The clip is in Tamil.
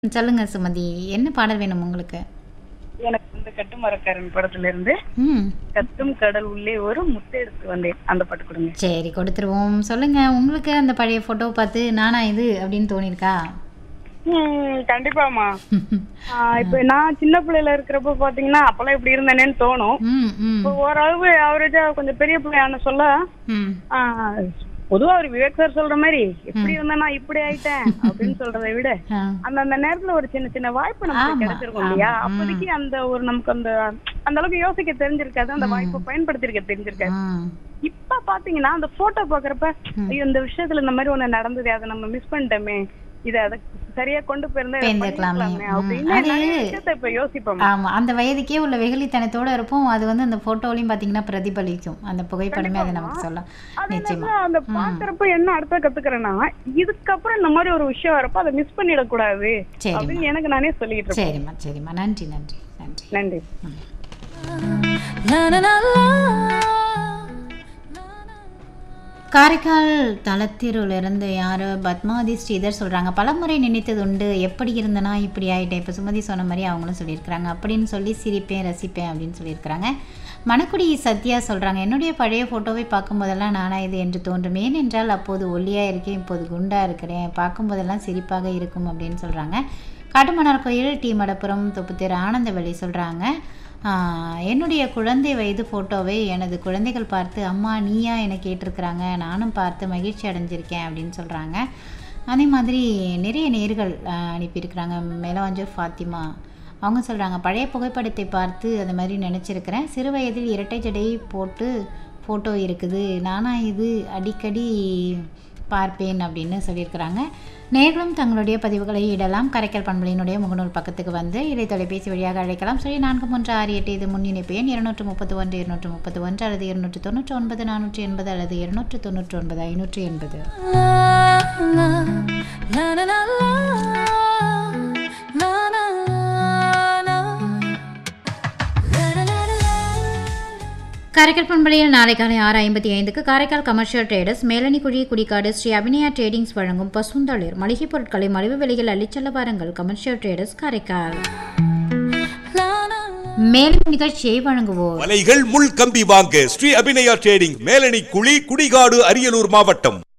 சொல்லுங்க சுமதி என்ன பாடல் வேணும் உங்களுக்கு எனக்கு வந்து கட்டுமரக்காரன் படத்துல இருந்து ம் கத்தும் கடல் உள்ளே ஒரு முத்தெடுத்து வந்தேன் அந்த பாட்டு கொடுங்க சரி கொடுத்துருவோம் சொல்லுங்க உங்களுக்கு அந்த பழைய ஃபோட்டோ பார்த்து நானா இது அப்படின்னு தோணியிருக்கா ம், கண்டிப்பாமா ஆ, இப்ப நான் சின்ன பிள்ளையில இருக்கிறப்ப பாத்தீங்கன்னா அப்பெல்லாம் இப்படி இருந்தேனேன்னு தோணும் ம் ம் இப்போ ஓரளவு ஆவரேஜா கொஞ்சம் பெரிய பிள்ளையான சொல்ல ம் ஆ, பொதுவா ஒரு விவேக் சார் சொல்ற மாதிரி எப்படி இருந்தேனா இப்படி ஆயிட்டேன் அப்படின்னு சொல்றதை விட ஆ. அந்த அந்த நேரத்துல ஒரு சின்ன சின்ன வாய்ப்பு நமக்கு ஆமா, கிடைச்சிருக்கும் இல்லையா ஆமா. அப்போதைக்கு அந்த ஒரு நமக்கு அந்த அந்த அளவுக்கு யோசிக்க தெரிஞ்சிருக்காது அந்த வாய்ப்பை பயன்படுத்திருக்க தெரிஞ்சிருக்காது ம் இப்ப பாத்தீங்கன்னா அந்த போட்டோ பாக்குறப்ப ஐயோ இந்த விஷயத்துல இந்த மாதிரி ஒண்ணு நடந்தது அதை நம்ம மிஸ் பண்ணிட்டோமே இத அத சரியா கொண்டு போயிருந்தா இதை போயிருந்திருக்கலாமே. பண்ணிருக்கலாமே ம். அப்படின்னு அது- நிறைய விஷயத்த இப்ப யோசிப்போம் ஆமா அந்த வயதுக்கே உள்ள வெகுளித்தனத்தோட இருப்போம் அது வந்து அந்த போட்டோலையும் பாத்தீங்கன்னா பிரதிபலிக்கும் அந்த புகைப்படமே அதை நமக்கு சொல்லும் அதே நிச்சயமா நேரத்துல அந்த பாக்குறப்ப என்ன அடுத்த கத்துக்கிறேன்னா இதுக்கப்புறம் இந்த மாதிரி ஒரு விஷயம் வரப்ப அதை மிஸ் பண்ணிடக்கூடாது சரிம்மா. அப்படின்னு எனக்கு நானே சொல்லிட்டு இருக்கேன் சரிம்மா சரிம்மா நன்றி நன்றி நன்றி நன்றி காரைக்கால் தளத்திலிருந்து யார் பத்மாவதி ஸ்ரீதர் சொல்கிறாங்க பலமுறை நினைத்தது உண்டு எப்படி இருந்தனா இப்படி ஆயிட்டேன் இப்போ சுமதி சொன்ன மாதிரி அவங்களும் சொல்லியிருக்கிறாங்க அப்படின்னு சொல்லி சிரிப்பேன் ரசிப்பேன் அப்படின்னு சொல்லியிருக்கிறாங்க மணக்குடி சத்யா சொல்கிறாங்க என்னுடைய பழைய ஃபோட்டோவை பார்க்கும்போதெல்லாம் நானா இது என்று தோன்றும் ஏனென்றால் அப்போது ஒல்லியாக இருக்கேன் இப்போது குண்டாக இருக்கிறேன் பார்க்கும்போதெல்லாம் சிரிப்பாக இருக்கும் அப்படின்னு சொல்கிறாங்க காட்டுமன்னார் கோயில் டி மடப்புரம் தொப்புத்தேர் ஆனந்தவெளி சொல்கிறாங்க ஆஹ் என்னுடைய குழந்தை வயது ஃபோட்டோவை எனது குழந்தைகள் பார்த்து அம்மா நீயா என கேட்டிருக்கிறாங்க நானும் பார்த்து மகிழ்ச்சி அடைஞ்சிருக்கேன் அப்படின்னு சொல்கிறாங்க அதே மாதிரி நிறைய நேர்கள் ஆஹ் அனுப்பியிருக்கிறாங்க மேலவாஞ்சூர் ஃபாத்திமா அவங்க சொல்கிறாங்க பழைய புகைப்படத்தை பார்த்து அந்த மாதிரி நினச்சிருக்கிறேன் சிறு வயதில் இரட்டை ஜடை போட்டு ஃபோட்டோ இருக்குது நானா இது அடிக்கடி பார்ப்பேன் அப்படின்னு சொல்லியிருக்கிறாங்க நேர்களும் தங்களுடைய பதிவுகளை இடலாம் கரைக்கல் பண்பலினுடைய முகநூல் பக்கத்துக்கு வந்து இதை தொலைபேசி வழியாக அழைக்கலாம் சொல்லி நான்கு மூன்று ஆறு எட்டு இது முன்னிணைப்பு எண் இருநூற்று முப்பத்தி ஒன்று இருநூற்று முப்பத்தி ஒன்று அல்லது இருநூற்று தொண்ணூற்றி ஒன்பது நானூற்றி எண்பது அல்லது இருநூற்று தொண்ணூற்றி ஒன்பது ஐநூற்றி எண்பது காரைக்கால் பண்பலையில் நாளை காலை ஆறு ஐம்பத்தி ஐந்துக்கு Karaikal commercial traders Melanikuzhi Kudikadu Sri Abinaya tradings வழங்கும் பசுந்தளிர் மளிகை பொருட்களை மலிவு விலையில் அள்ளிச்செல்ல வாருங்கள் கமர்ஷியல் ட்ரேடர்ஸ் காரைக்கால் மேலும் நிகழ்ச்சியை வழங்குவோர் வலைகள் முள் கம்பி வாங்க ஸ்ரீ அபிநயா ட்ரேடிங் மேலணி குழி குடிகாடு அரியலூர் மாவட்டம்